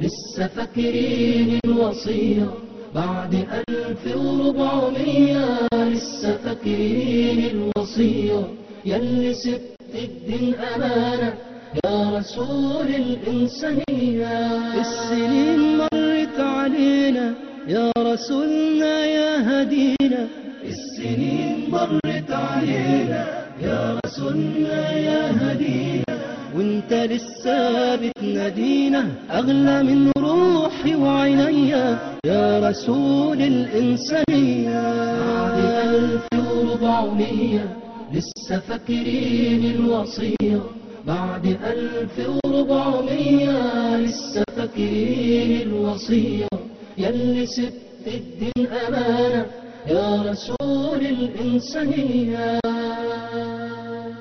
لسه فاكرين الوصية بعد ألف وربعمية لسه فاكرين الوصية يلي سبت الدين أمانة يا رسول الإنسانية السنين مرت علينا يا رسولنا يا هدينا السنين مرت علينا يا رسولنا يا هدينا وانت لسه بتنادينا اغلى من روحي وعينيا يا رسول الانسانيه بعد الف وربعمية لسه فاكرين الوصيه بعد ألف وربعمية لسه فاكرين الوصية يلي سبت الدين أمانة يا رسول الإنسانية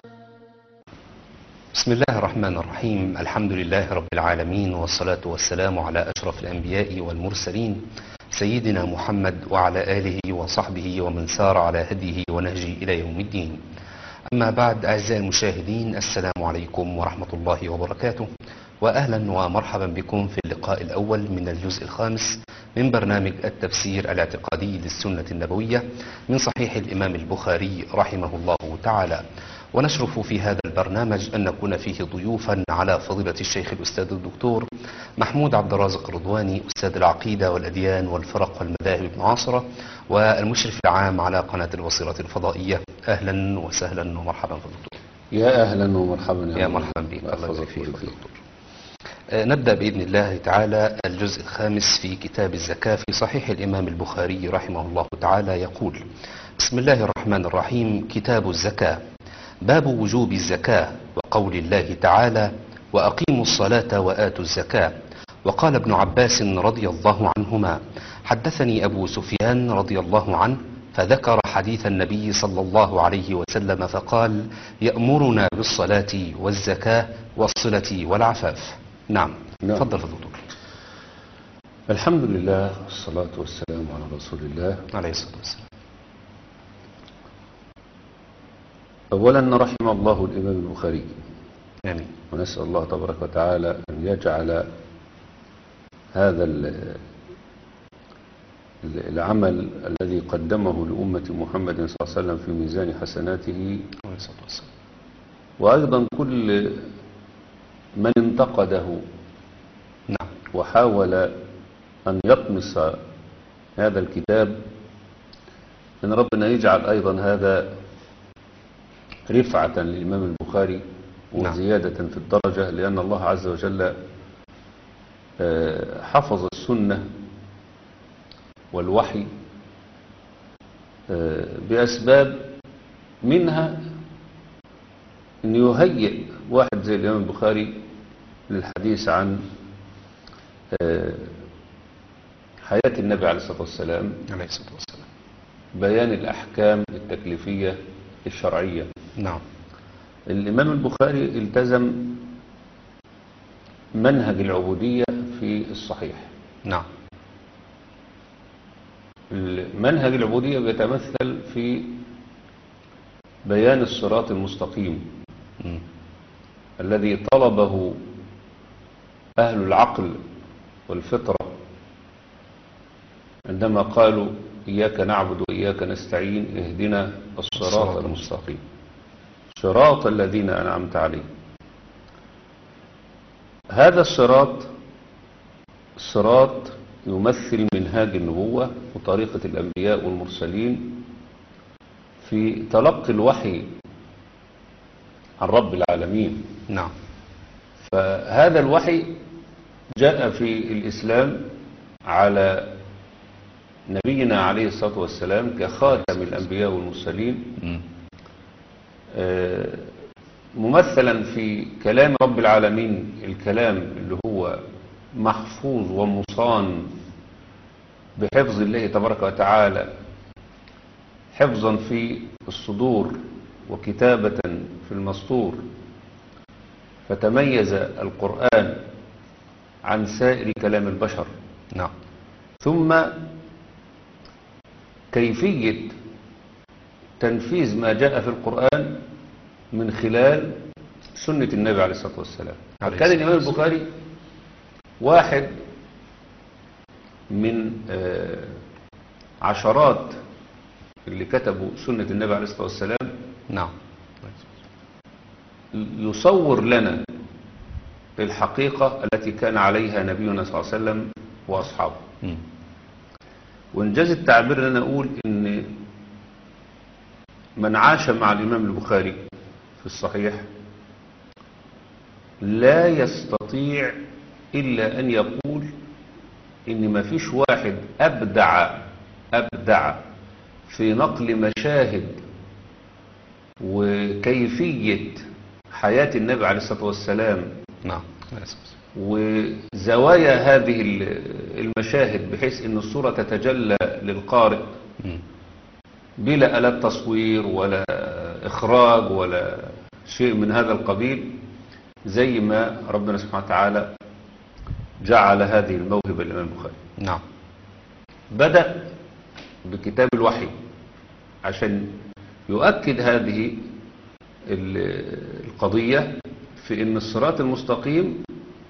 بسم الله الرحمن الرحيم الحمد لله رب العالمين والصلاة والسلام على أشرف الأنبياء والمرسلين سيدنا محمد وعلى آله وصحبه ومن سار على هديه ونهجه إلى يوم الدين أما بعد أعزائي المشاهدين السلام عليكم ورحمة الله وبركاته وأهلا ومرحبا بكم في اللقاء الأول من الجزء الخامس من برنامج التفسير الاعتقادي للسنة النبوية من صحيح الإمام البخاري رحمه الله تعالى ونشرف في هذا البرنامج أن نكون فيه ضيوفا على فضيلة الشيخ الأستاذ الدكتور محمود عبد الرازق الرضواني أستاذ العقيدة والأديان والفرق والمذاهب المعاصرة والمشرف العام على قناة البصيرة الفضائية أهلا وسهلا ومرحبا في الدكتور يا اهلا ومرحبا يا رب. مرحبا بك الله أحفظك يبارك فيك ويرضيك. يا دكتور آه، نبدأ بإذن الله تعالى الجزء الخامس في كتاب الزكاة في صحيح الإمام البخاري رحمه الله تعالى يقول بسم الله الرحمن الرحيم كتاب الزكاة باب وجوب الزكاة وقول الله تعالى وأقيموا الصلاة وآتوا الزكاة وقال ابن عباس رضي الله عنهما حدثني أبو سفيان رضي الله عنه فذكر حديث النبي صلى الله عليه وسلم فقال يأمرنا بالصلاة والزكاة والصلة والعفاف نعم نعم. تفضل فضل دكتور الحمد لله والصلاة والسلام على رسول الله عليه الصلاة والسلام أولا رحم الله الإمام البخاري آمين ونسأل الله تبارك وتعالى أن يجعل هذا ال- ال- العمل الذي قدمه لأمة محمد صلى الله عليه وسلم في ميزان حسناته عليه الصلاة والسلام وأيضا كل من انتقده نعم وحاول أن يطمس هذا الكتاب أن ربنا يجعل أيضا هذا رفعة للإمام البخاري نعم. وزيادة في الدرجة لأن الله عز وجل آه، حفظ السنة والوحي آه، بأسباب منها أن يهيئ واحد زي الإمام البخاري للحديث عن آه، حياة النبي عليه الصلاة والسلام عليه الصلاة والسلام بيان الأحكام التكليفية الشرعية نعم الإمام البخاري التزم منهج العبودية في الصحيح نعم منهج العبودية بيتمثل في بيان الصراط المستقيم مم. الذي طلبه أهل العقل والفطرة عندما قالوا إياك نعبد وإياك نستعين اهدنا الصراط الصراط المستقيم صراط الذين أنعمت عليهم هذا الصراط صراط يمثل منهاج النبوة وطريقة الأنبياء والمرسلين في تلقي الوحي عن رب العالمين نعم فهذا الوحي جاء في الإسلام على نبينا عليه الصلاة والسلام كخاتم الأنبياء والمرسلين مم. آه، ممثلا في كلام رب العالمين الكلام اللي هو محفوظ ومصان بحفظ الله تبارك وتعالى حفظا في الصدور وكتابة في المسطور فتميز القرآن عن سائر كلام البشر نعم ثم كيفية تنفيذ ما جاء في القرآن من خلال سنة النبي عليه الصلاة والسلام عليه كان الصلاة الإمام البخاري واحد من آه، عشرات اللي كتبوا سنة النبي عليه الصلاة والسلام نعم يصور لنا الحقيقة التي كان عليها نبينا صلى الله عليه وسلم وأصحابه مم. وانجاز التعبير ان انا اقول ان من عاش مع الامام البخاري في الصحيح لا يستطيع الا ان يقول ان ما فيش واحد ابدع ابدع في نقل مشاهد وكيفية حياة النبي عليه الصلاة والسلام نعم عليه الصلاة والسلام. وزوايا هذه المشاهد بحيث ان الصورة تتجلى للقارئ مم. بلا آلات تصوير ولا إخراج ولا شيء من هذا القبيل زي ما ربنا سبحانه وتعالى جعل هذه الموهبة للإمام البخاري نعم بدأ بكتاب الوحي عشان يؤكد هذه ال- القضية في أن الصراط المستقيم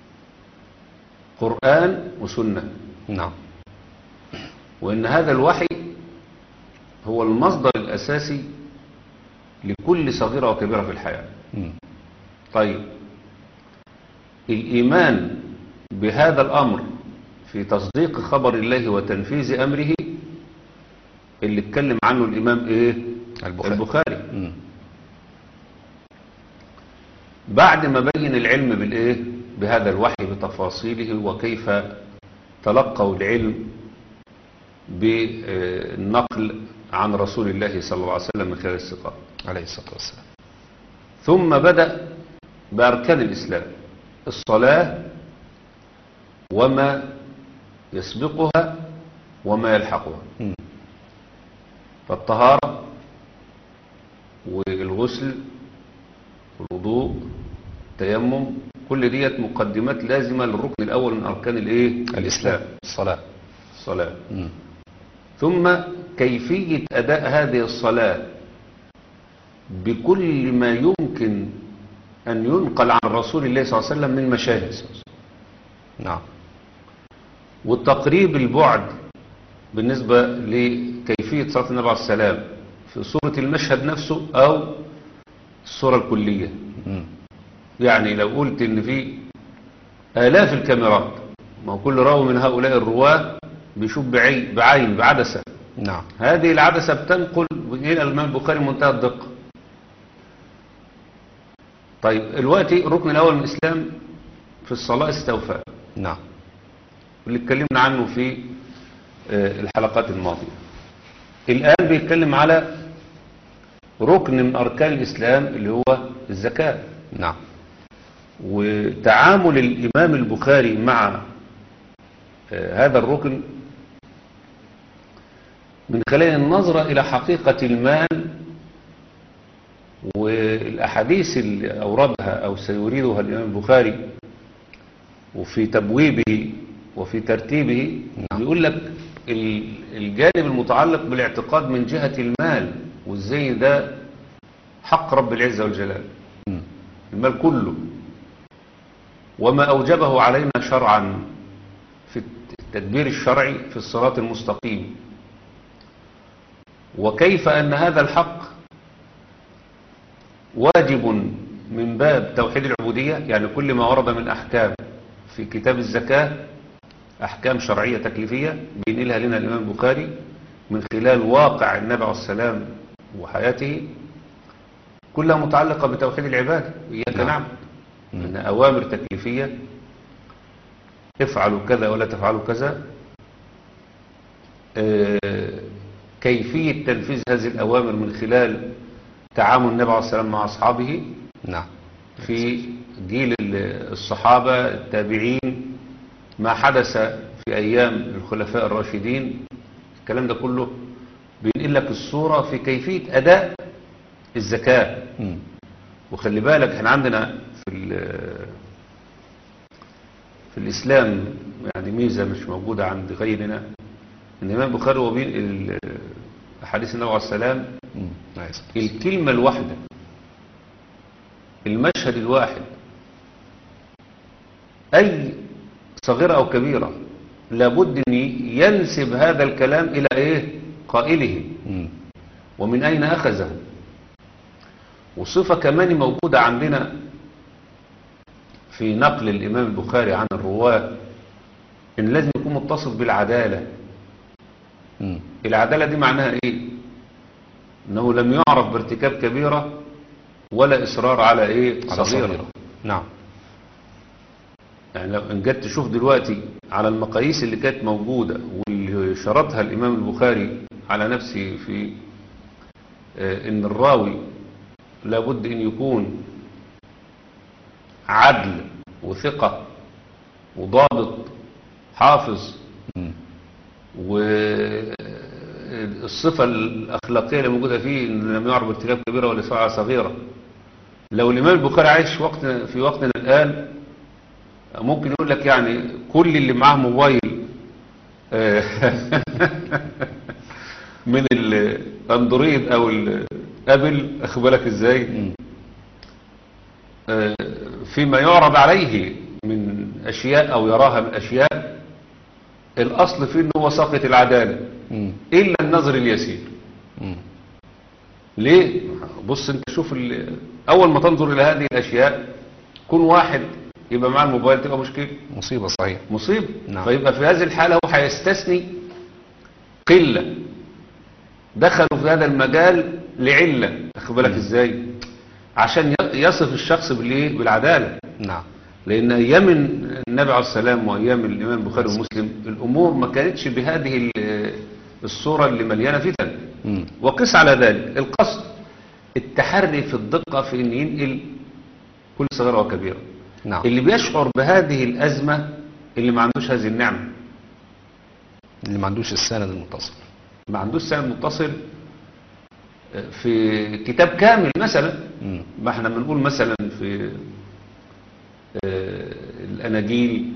قرآن وسنة نعم وأن هذا الوحي هو المصدر الأساسي لكل صغيرة وكبيرة في الحياة مم. طيب الإيمان بهذا الأمر في تصديق خبر الله وتنفيذ أمره اللي اتكلم عنه الإمام إيه؟ البخاري. البخاري مم. بعد ما بين العلم بالإيه؟ بهذا الوحي بتفاصيله وكيف تلقوا العلم بالنقل عن رسول الله صلى الله عليه وسلم من خلال الثقات عليه الصلاة والسلام ثم بدأ بأركان الإسلام الصلاة وما يسبقها وما يلحقها مم. فالطهارة والغسل والوضوء التيمم كل ديت مقدمات لازمة للركن الأول من أركان الإيه؟ الإسلام الصلاة الصلاة مم. ثم كيفية أداء هذه الصلاة بكل ما يمكن أن ينقل عن رسول الله صلى الله عليه وسلم من مشاهد نعم والتقريب البعد بالنسبة لكيفية صلاة النبي عليه السلام في صورة المشهد نفسه أو الصورة الكلية مم. يعني لو قلت إن في آلاف الكاميرات ما هو كل راوي من هؤلاء الرواة بيشوف بعين, بعين بعدسة نعم هذه العدسة بتنقل إلى الإمام البخاري منتهى الدقة طيب دلوقتي الركن الأول من الإسلام في الصلاة استوفى نعم اللي اتكلمنا عنه في آه، الحلقات الماضية الآن بيتكلم على ركن من أركان الإسلام اللي هو الزكاة نعم وتعامل الإمام البخاري مع آه، هذا الركن من خلال النظرة إلى حقيقة المال والأحاديث اللي أوردها أو سيريدها الإمام البخاري وفي تبويبه وفي ترتيبه نعم. يقول لك ال- الجانب المتعلق بالاعتقاد من جهة المال وازاي ده حق رب العزة والجلال مم. المال كله وما أوجبه علينا شرعا في التدبير الشرعي في الصراط المستقيم وكيف أن هذا الحق واجب من باب توحيد العبودية يعني كل ما ورد من أحكام في كتاب الزكاة أحكام شرعية تكليفية بينقلها لنا الإمام البخاري من خلال واقع النبي عليه السلام وحياته كلها متعلقة بتوحيد العبادة إياك نعم. نعبد من أوامر تكليفية افعلوا كذا ولا تفعلوا كذا آه، كيفية تنفيذ هذه الأوامر من خلال تعامل النبي عليه السلام مع أصحابه نعم في جيل ال- الصحابة التابعين ما حدث في أيام الخلفاء الراشدين الكلام ده كله بينقل لك الصورة في كيفية أداء الزكاة مم. وخلي بالك احنا عندنا في ال- في الإسلام يعني ميزة مش موجودة عند غيرنا ان الإمام البخاري هو بينقل أحاديث النبي عليه السلام مم. عليه الصلاة والسلام. الكلمة الواحدة المشهد الواحد أي صغيرة أو كبيرة لابد أن ينسب هذا الكلام إلى إيه قائله مم. ومن أين أخذه وصفة كمان موجودة عندنا في نقل الإمام البخاري عن الرواة إن لازم يكون متصف بالعدالة مم. العدالة دي معناها إيه إنه لم يعرف بارتكاب كبيرة ولا إصرار على إيه على صغيرة, صغيرة نعم يعني لو ان جيت تشوف دلوقتي على المقاييس اللي كانت موجودة واللي شرطها الإمام البخاري على نفسه في آه، إن الراوي لابد أن يكون عدل وثقة وضابط حافظ مم. والصفة الأخلاقية اللي موجودة فيه إن لم يعرف ارتكاب كبيرة ولا ساعة صغيرة لو الإمام البخاري عايش في وقتنا في وقتنا الآن ممكن يقول لك يعني كل اللي معاه موبايل آه، من الاندرويد او الابل اخد بالك ازاي مم. آه، فيما يعرض عليه من اشياء او يراها من اشياء الاصل فيه انه هو ساقط العداله مم. الا النظر اليسير مم. ليه بص انت شوف ال- اول ما تنظر الى هذه الاشياء كون واحد يبقى معاه الموبايل تبقى مشكله مصيبة صحيح مصيبه نعم. فيبقى في هذه الحاله هو هيستثني قله دخلوا في هذا المجال لعله اخد بالك ازاي عشان ي- يصف الشخص بالايه بالعداله نعم لان ايام النبي عليه السلام وايام الامام البخاري ومسلم الامور ما كانتش بهذه ال- الصوره اللي مليانه فتن مم. وقس على ذلك القصد التحري في الدقة في أن ينقل كل صغيرة وكبيرة نعم اللي بيشعر بهذه الأزمة اللي ما عندوش هذه النعمة اللي ما عندوش السند المتصل ما عندوش سند متصل في كتاب كامل مثلا مم. ما احنا بنقول مثلا في آه، الأناجيل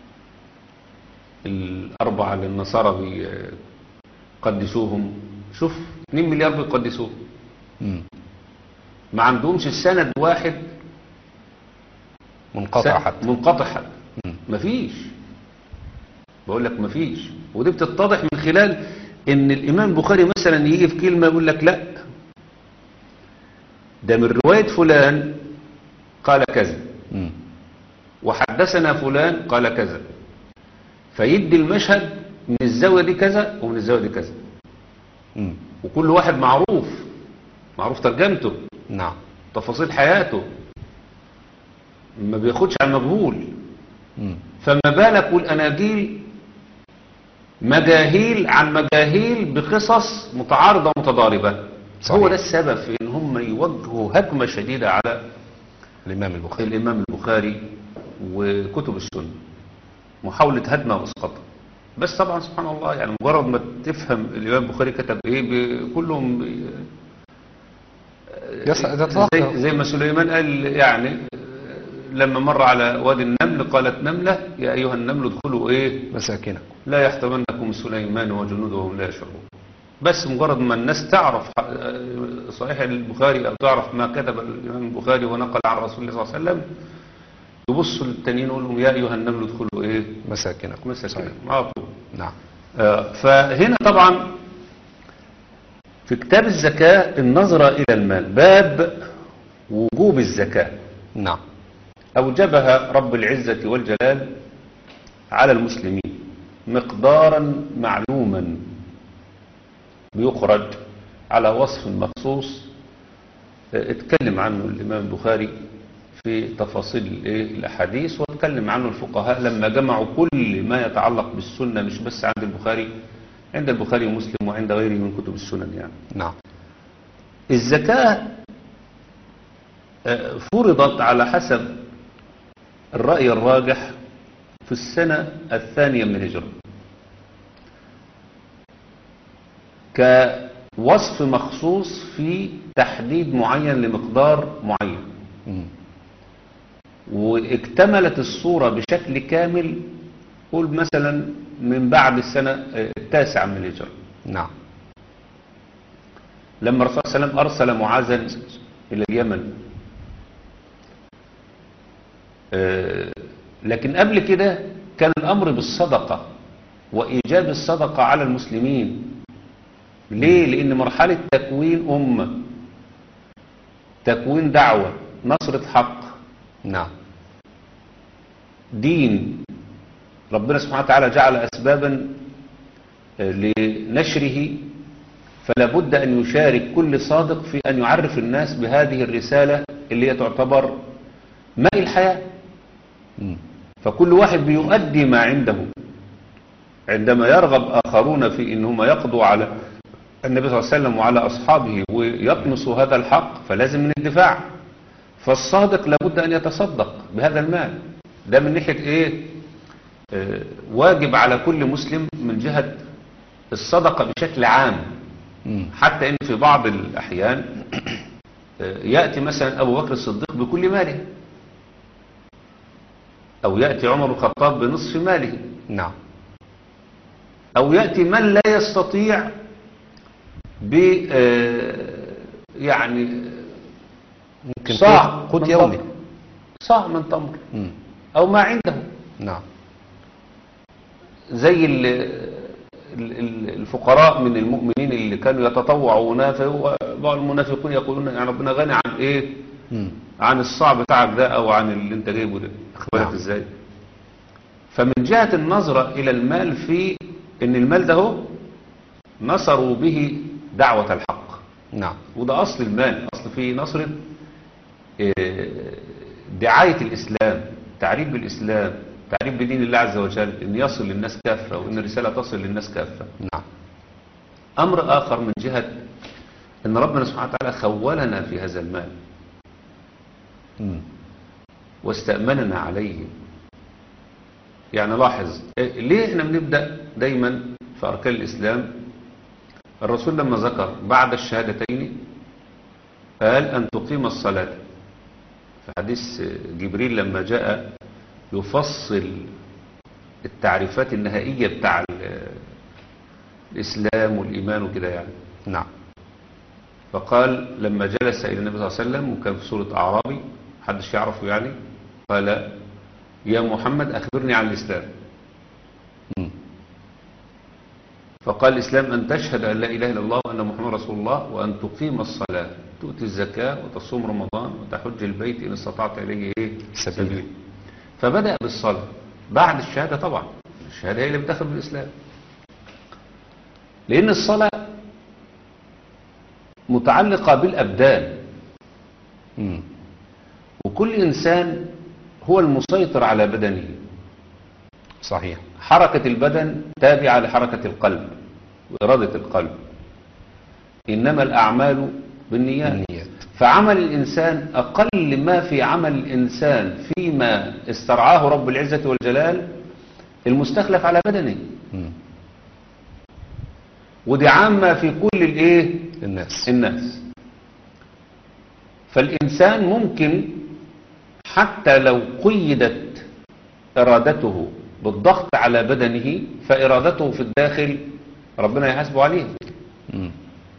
الأربعة اللي النصارى بيقدسوهم شوف 2 مليار بيقدسوهم مم. ما عندهمش سند واحد منقطع س- حتى منقطع حتى مم. مفيش بقول لك مفيش ودي بتتضح من خلال ان الامام البخاري مثلا يجي في كلمة يقول لك لا ده من رواية فلان قال كذا مم. وحدثنا فلان قال كذا فيدي المشهد من الزاوية دي كذا ومن الزاوية دي كذا مم. وكل واحد معروف معروف ترجمته نعم تفاصيل حياته ما بياخدش على المجهول مم. فما بالك والأناجيل مجاهيل عن مجاهيل بقصص متعارضة متضاربة صحيح. هو ده السبب في ان هم يوجهوا هجمة شديدة على الإمام البخاري الإمام البخاري وكتب السنة محاولة هدمه واسقاطه بس طبعا سبحان الله يعني مجرد ما تفهم الإمام البخاري كتب إيه ب- كلهم ب- يس- يتوقع. زي, زي ما سليمان قال يعني لما مر على وادي النمل قالت نملة يا أيها النمل ادخلوا إيه مساكنكم لا يحتمنكم سليمان وجنوده وهم لا يشعرون بس مجرد ما الناس تعرف ح- صحيح البخاري أو تعرف ما كتب الإمام البخاري ونقل عن رسول الله صلى الله عليه وسلم يبصوا للتانيين يقول لهم يا أيها النمل ادخلوا إيه مساكنكم صحيح. مساكنكم على طول نعم آه، فهنا طبعا في كتاب الزكاة النظرة إلى المال باب وجوب الزكاة نعم أوجبها رب العزة والجلال على المسلمين مقدارا معلوما بيخرج على وصف مخصوص اه، اتكلم عنه الإمام البخاري في تفاصيل الإيه؟ الأحاديث واتكلم عنه الفقهاء لما جمعوا كل ما يتعلق بالسنة مش بس عند البخاري عند البخاري ومسلم وعند غيره من كتب السنن يعني نعم الزكاة آه، فرضت على حسب الرأي الراجح في السنة الثانية من الهجرة كوصف مخصوص في تحديد معين لمقدار معين مم. واكتملت الصورة بشكل كامل قول مثلا من بعد السنة آه، التاسعة من الهجرة نعم لما الرسول صلى الله عليه وسلم أرسل معاذا إلى اليمن آه، لكن قبل كده كان الأمر بالصدقة وإيجاب الصدقة على المسلمين ليه؟ لأن مرحلة تكوين أمة تكوين دعوة نصرة حق نعم دين ربنا سبحانه وتعالى جعل أسبابا لنشره فلا بد أن يشارك كل صادق في أن يعرف الناس بهذه الرسالة اللي هي تعتبر ماء الحياة مم. فكل واحد بيؤدي ما عنده عندما يرغب آخرون في إن هم يقضوا على النبي صلى الله عليه وسلم وعلى أصحابه ويطمسوا هذا الحق فلازم من الدفاع فالصادق لابد أن يتصدق بهذا المال ده من ناحية إيه آه، واجب على كل مسلم من جهة الصدقة بشكل عام مم. حتى إن في بعض الأحيان آه، يأتي مثلا أبو بكر الصديق بكل ماله أو يأتي عمر الخطاب بنصف ماله نعم أو يأتي من لا يستطيع ب آه، يعني ممكن صاع قوت- قوت من يومي تمر. صاع من تمر مم. أو ما عنده نعم زي ال- ال- ال- الفقراء من المؤمنين اللي كانوا يتطوعون فبعض المنافقون يقولون يعني ربنا غني عن ايه مم. عن الصاع بتاعك ده او عن اللي انت جايبه ده اخبارك نعم. ازاي فمن جهة النظرة الى المال في ان المال ده هو نصروا به دعوة الحق نعم وده اصل المال اصل في نصر آه، دعاية الاسلام تعريف بالاسلام تعريف بدين الله عز وجل ان يصل للناس كافة وان الرسالة تصل للناس كافة نعم امر اخر من جهة ان ربنا سبحانه وتعالى خولنا في هذا المال مم. واستأمننا عليه يعني لاحظ إيه- ليه احنا بنبدأ دايما في أركان الإسلام الرسول لما ذكر بعد الشهادتين قال أن تقيم الصلاة في حديث جبريل لما جاء يفصل التعريفات النهائية بتاع ال- الإسلام والإيمان وكده يعني نعم فقال لما جلس إلى النبي صلى الله عليه وسلم وكان في سورة أعرابي محدش يعرفه يعني قال يا محمد أخبرني عن الإسلام مم. فقال الإسلام أن تشهد أن لا إله إلا الله وأن محمد رسول الله وأن تقيم الصلاة تؤتي الزكاة وتصوم رمضان وتحج البيت إن استطعت إليه إيه؟ سبيلا. فبدأ بالصلاة بعد الشهادة طبعا الشهادة هي اللي بتدخل بالإسلام لأن الصلاة متعلقة بالأبدان مم. وكل إنسان هو المسيطر على بدنه صحيح حركة البدن تابعة لحركة القلب وإرادة القلب إنما الأعمال بالنيات النيات فعمل الإنسان أقل ما في عمل الإنسان فيما استرعاه رب العزة والجلال المستخلف على بدنه مم. ودي عامة في كل الإيه الناس الناس فالإنسان ممكن حتى لو قيدت إرادته بالضغط على بدنه فإرادته في الداخل ربنا يحاسبه عليه مم.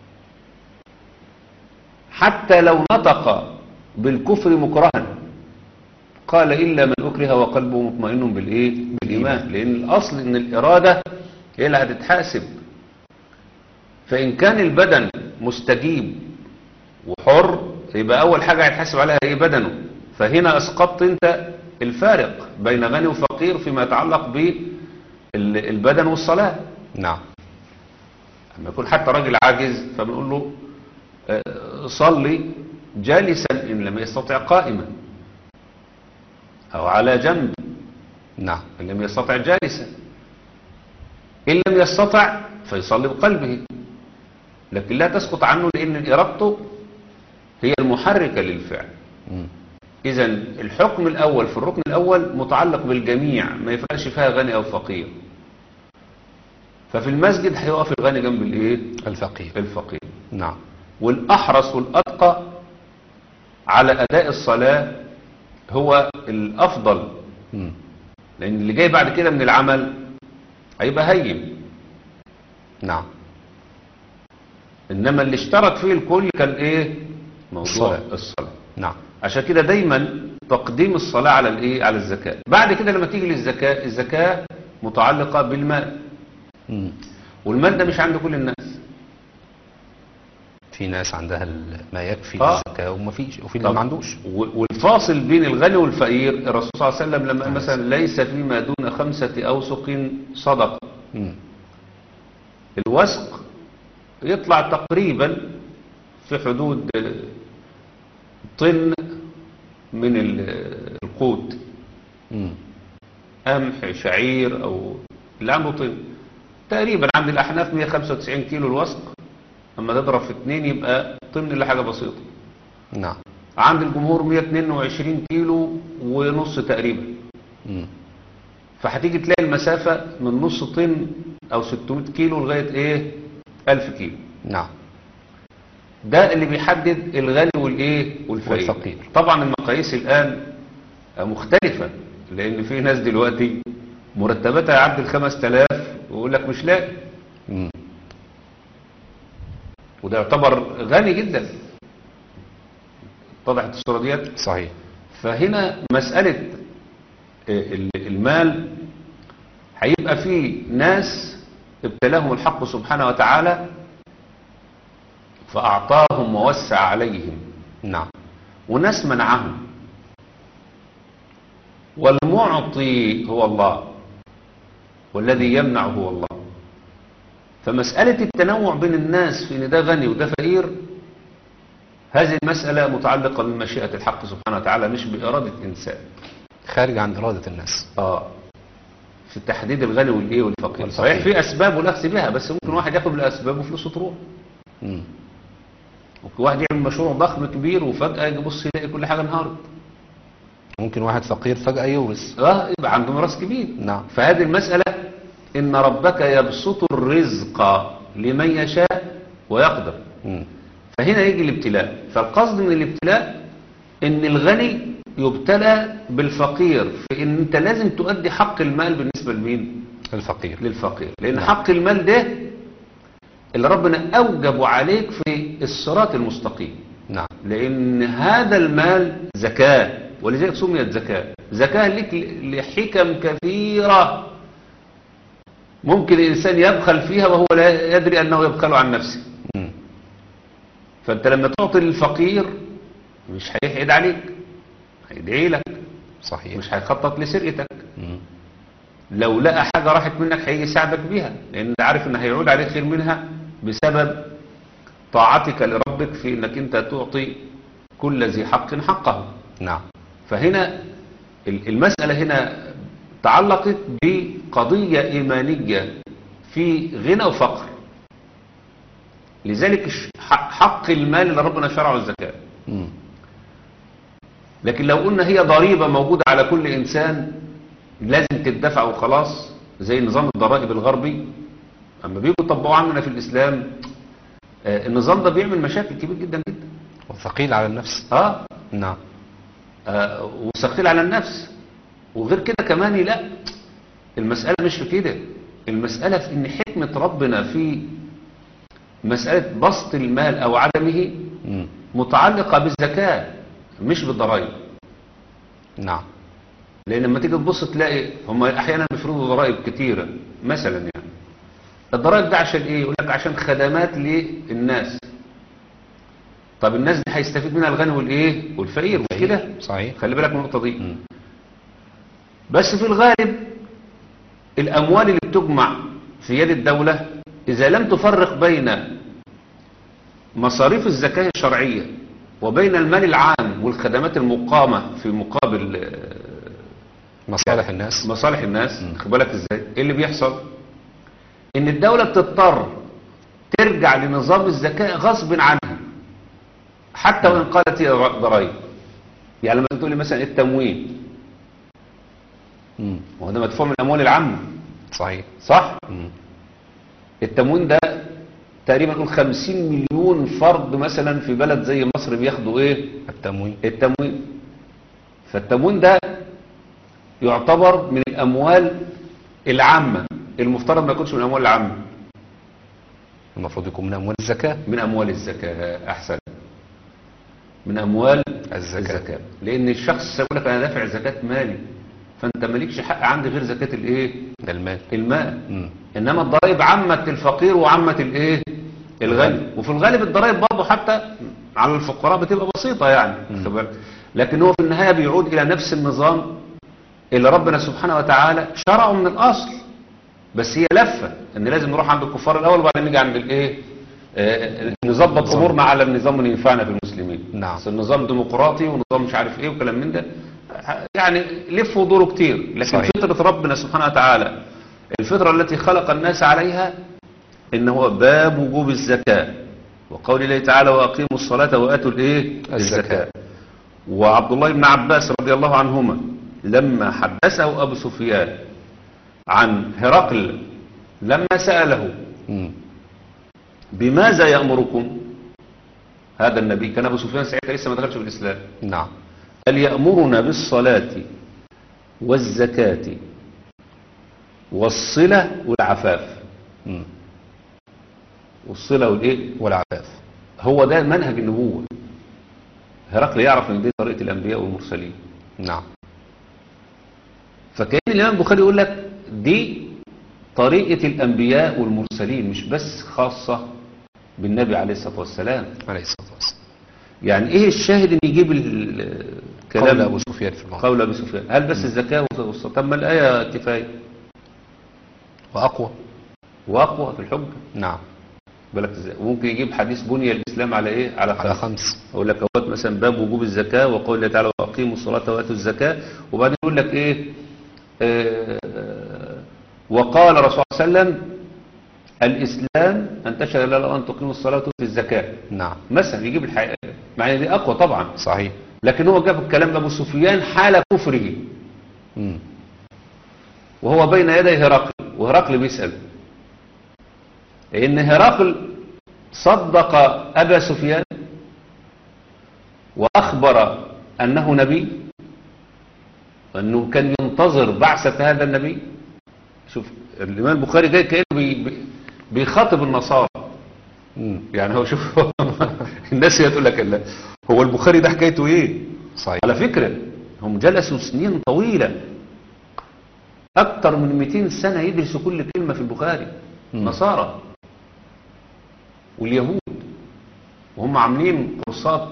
حتى لو نطق بالكفر مكرها قال إلا من أكره وقلبه مطمئن بالإيه؟ بالإيمان لأن الأصل إن الإرادة هي اللي هتتحاسب فإن كان البدن مستجيب وحر يبقى أول حاجة هيتحاسب عليها إيه بدنه فهنا أسقطت أنت الفارق بين غني وفقير فيما يتعلق بالبدن والصلاة نعم لما يكون حتى راجل عاجز فبنقول له آه، صلي جالسا إن لم يستطع قائما أو على جنب نعم إن لم يستطع جالسا إن لم يستطع فيصلي بقلبه لكن لا تسقط عنه لأن إرادته هي المحركة للفعل مم. إذا الحكم الأول في الركن الأول متعلق بالجميع ما يفرقش فيها غني أو فقير ففي المسجد هيقف الغني جنب الإيه؟ الفقير الفقير نعم والأحرص والأتقى على أداء الصلاة هو الأفضل مم. لأن اللي جاي بعد كده من العمل هيبقى هين نعم إنما اللي اشترك فيه الكل كان إيه موضوع الصلاة. الصلاة, الصلاة. نعم عشان كده دايما تقديم الصلاة على الايه على الزكاة بعد كده لما تيجي للزكاة الزكاة متعلقة بالمال مم. والمال ده مش عند كل الناس في ناس عندها ال- ما يكفي آه. للزكاة وما فيش وفي اللي طب ما عندوش و- والفاصل بين الغني والفقير الرسول صلى الله عليه وسلم لما قال مثلا ليس فيما دون خمسة أوسق صدقة مم. الوسق يطلع تقريبا في حدود آه، طن من ال- القوت مم. قمح شعير او اللي عنده طن تقريبا عند الاحناف 195 كيلو الوسق اما تضرب في اتنين يبقى طن الا حاجه بسيطه نعم عند الجمهور 122 كيلو ونص تقريبا مم. فهتيجي تلاقي المسافه من نص طن او 600 كيلو لغايه ايه 1000 كيلو نعم ده اللي بيحدد الغني والايه والفقير والفقير. طبعا المقاييس الان مختلفه لان في ناس دلوقتي مرتباتها يعدي ال 5000 ويقول لك مش لاقي مم. وده يعتبر غني جدا اتضحت الصوره ديت صحيح فهنا مساله ال- المال هيبقى في ناس ابتلاهم الحق سبحانه وتعالى فاعطاهم ووسع عليهم نعم وناس منعهم والمعطي هو الله والذي يمنع هو الله فمسألة التنوع بين الناس في ان ده غني وده فقير هذه المسألة متعلقة بمشيئة الحق سبحانه وتعالى مش بإرادة إنسان خارج عن إرادة الناس آه في تحديد الغني والإيه والفقير والفقير. صحيح في أسباب والأخذ بها بس ممكن واحد ياخد بالأسباب وفلوسه تروح مم. ممكن واحد يعمل مشروع ضخم كبير وفجأة يبص يلاقي كل حاجة انهارت ممكن واحد فقير فجأة يورث اه يبقى عنده ميراث كبير نعم. فهذه المسألة إن ربك يبسط الرزق لمن يشاء ويقدر مم. فهنا يجي الابتلاء فالقصد من الابتلاء إن الغني يبتلى بالفقير في إن أنت لازم تؤدي حق المال بالنسبة لمين؟ الفقير للفقير لأن نعم. حق المال ده اللي ربنا أوجب عليك في الصراط المستقيم نعم لأن هذا المال زكاة ولذلك سميت زكاة زكاة لك لحكم كثيرة ممكن الإنسان يبخل فيها وهو لا يدري أنه يبخل عن نفسه مم. فأنت لما تعطي للفقير مش هيحيد عليك هيدعي لك صحيح مش هيخطط لسرقتك مم. لو لقى حاجة راحت منك هيجي يساعدك بيها لأن انت عارف ان هيعود عليك خير منها بسبب طاعتك لربك في انك انت تعطي كل ذي حق حقه نعم فهنا ال- المسألة هنا تعلقت بقضية إيمانية في غنى وفقر لذلك الش- ح- حق المال اللي ربنا شرعه الزكاة مم. لكن لو قلنا هي ضريبة موجودة على كل إنسان لازم تدفع وخلاص زي نظام الضرائب الغربي أما بيجوا يطبقوا عندنا في الإسلام آه، النظام ده بيعمل مشاكل كبير جدا جدا وثقيل على النفس اه نعم آه، وثقيل على النفس وغير كده كمان لا المسألة مش في كده المسألة في ان حكمة ربنا في مسألة بسط المال او عدمه مم. متعلقة بالزكاة مش بالضرائب نعم لان لما تيجي تبص تلاقي هم احيانا بيفرضوا ضرائب كتيرة مثلا يعني الضرائب ده عشان ايه يقول لك عشان خدمات للناس طب الناس دي هيستفيد منها الغني والايه والفقير مش كده صحيح خلي بالك من النقطة دي مم. بس في الغالب الأموال اللي بتجمع في يد الدولة إذا لم تفرق بين مصاريف الزكاة الشرعية وبين المال العام والخدمات المقامة في مقابل آه، مصالح الناس مصالح الناس خد بالك ازاي ايه اللي بيحصل ان الدولة بتضطر ترجع لنظام الزكاة غصب عنها حتى وان قالت هي ضرائب يعني لما تقول لي مثلا التموين مم. وهو ده مدفوع من الاموال العامة صحيح صح مم. التموين ده تقريبا نقول 50 مليون فرد مثلا في بلد زي مصر بياخدوا ايه التموين التموين فالتموين ده يعتبر من الاموال العامة المفترض ما يكونش من الاموال العامة المفروض يكون من أموال الزكاة من اموال الزكاة احسن من اموال الزكاة. الزكاة لان الشخص يقول لك انا دافع زكاة مالي فانت مالكش حق عندي غير زكاة الايه ده المال المال مم. انما الضرائب عمت الفقير وعمت الايه الغني وفي الغالب الضرائب برضه حتى على الفقراء بتبقى بسيطة يعني خد بالك؟ لكن هو في النهاية بيعود الى نفس النظام اللي ربنا سبحانه وتعالى شرعه من الاصل بس هي لفة ان لازم نروح عند الكفار الاول وبعدين نيجي عند الايه آه، نظبط امورنا على النظام اللي ينفعنا في المسلمين نعم. بس النظام ديمقراطي ونظام مش عارف ايه وكلام من ده يعني لف ودوره كتير لكن صحيح. فطرة ربنا سبحانه وتعالى الفطرة التي خلق الناس عليها إن هو باب وجوب الزكاة وقول الله تعالى وأقيموا الصلاة وآتوا الإيه الزكاة. وعبد الله بن عباس رضي الله عنهما لما حدثه أبو سفيان عن هرقل لما سأله مم. بماذا يأمركم هذا النبي كان أبو سفيان ساعتها لسه ما دخلش في الإسلام نعم قال يأمرنا بالصلاة والزكاة والصلة والعفاف مم. والصلة والإيه والعفاف هو ده منهج النبوة هرقل يعرف ان دي طريقة الأنبياء والمرسلين نعم فكأن الإمام البخاري يقول لك دي طريقة الأنبياء والمرسلين مش بس خاصة بالنبي عليه الصلاة والسلام عليه الصلاة والسلام يعني إيه الشاهد إن يجيب ال- قول الكلام أبو سفيان في الموضوع قول أبو سفيان هل بس الزكاة والصلاة طب ما الآية كفاية وأقوى وأقوى في الحجة نعم بالك ازاي وممكن يجيب حديث بني الإسلام على إيه على على خمس خمس اقول لك اهوت مثلا باب وجوب الزكاه وقول الله تعالى واقيموا الصلاه واتوا الزكاه وبعدين يقول لك ايه آه، آه، وقال الرسول صلى الله عليه وسلم الاسلام ان تشهد لا اله الا الله وان تقيموا الصلاه وتؤتوا الزكاه نعم مثلا يجيب الحقيقه مع ان دي اقوى طبعا صحيح لكن هو جاب الكلام ده ابو سفيان حال كفره مم. وهو بين يدي هرقل وهرقل بيسال ان هرقل صدق ابا سفيان واخبر انه نبي وانه كان ينتظر بعثه هذا النبي شوف الامام البخاري جاي كانه بي بي بيخاطب النصارى مم. يعني هو شوف الناس هي تقول لك لا هو البخاري ده حكايته ايه صحيح على فكرة هم جلسوا سنين طويلة أكثر من 200 سنة يدرسوا كل كلمة في البخاري مم. نصارى واليهود وهم عاملين كورسات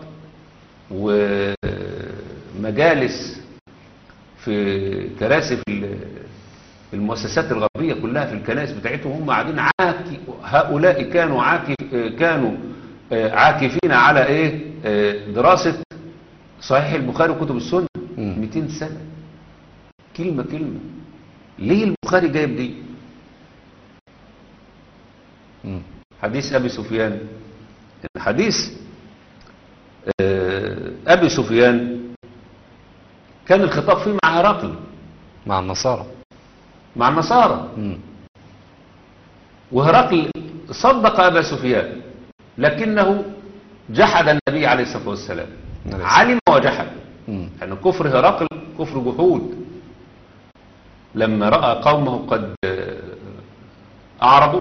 ومجالس في كراسي في ال- المؤسسات الغربية كلها في الكنائس بتاعتهم هم قاعدين عاكي هؤلاء كانوا عاكف كانوا آه، عاكفين على ايه آه، دراسة صحيح البخاري وكتب السنة مم. 200 سنة كلمة كلمة ليه البخاري جايب دي مم. حديث أبي سفيان حديث آه، أبي سفيان كان الخطاب فيه مع هرقل مع النصارى مع النصارى مم. وهرقل صدق أبا سفيان لكنه جحد النبي عليه الصلاة والسلام عليه الصلاة. علم وجحد مم. يعني كفر هرقل كفر جحود لما رأى قومه قد آه، أعرضوا